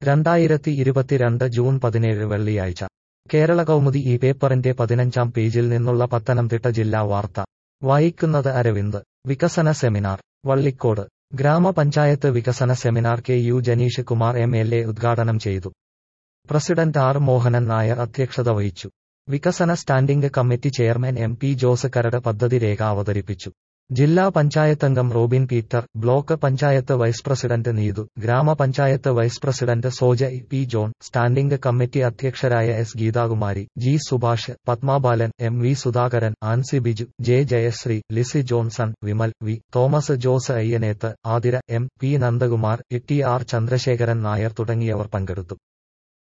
രണ്ടായിരത്തി ഇരുപത്തിരണ്ട് ജൂൺ പതിനേഴ് വെള്ളിയാഴ്ച കേരള കൗമുദി ഈ പേപ്പറിന്റെ പതിനഞ്ചാം പേജിൽ നിന്നുള്ള പത്തനംതിട്ട ജില്ലാ വാർത്ത വായിക്കുന്നത് അരവിന്ദ് വികസന സെമിനാർ വള്ളിക്കോട് ഗ്രാമപഞ്ചായത്ത് വികസന seminar K U Janeesh Kumar M L A ഉദ്ഘാടനം ചെയ്തു പ്രസിഡന്റ് ആർ മോഹനൻ നായർ അധ്യക്ഷത വഹിച്ചു വികസന standing committee chairman M P Jose കരട് പദ്ധതി രേഖ അവതരിപ്പിച്ചു ജില്ലാ പഞ്ചായത്തംഗം Robin Peter block panchayat vice president Neethu ഗ്രാമപഞ്ചായത്ത് vice president Soja E P John standing committee അധ്യക്ഷരായ S Geethakumari G Subhash Padmabalan M V Sudhakaran Ancy Biju J Jayashree Lissy Johnson Vimal V Thomas Jose Ayyaneth Athira M P Nandakumar E T R Chandrasekharan Nair തുടങ്ങിയവർ പങ്കെടുത്തു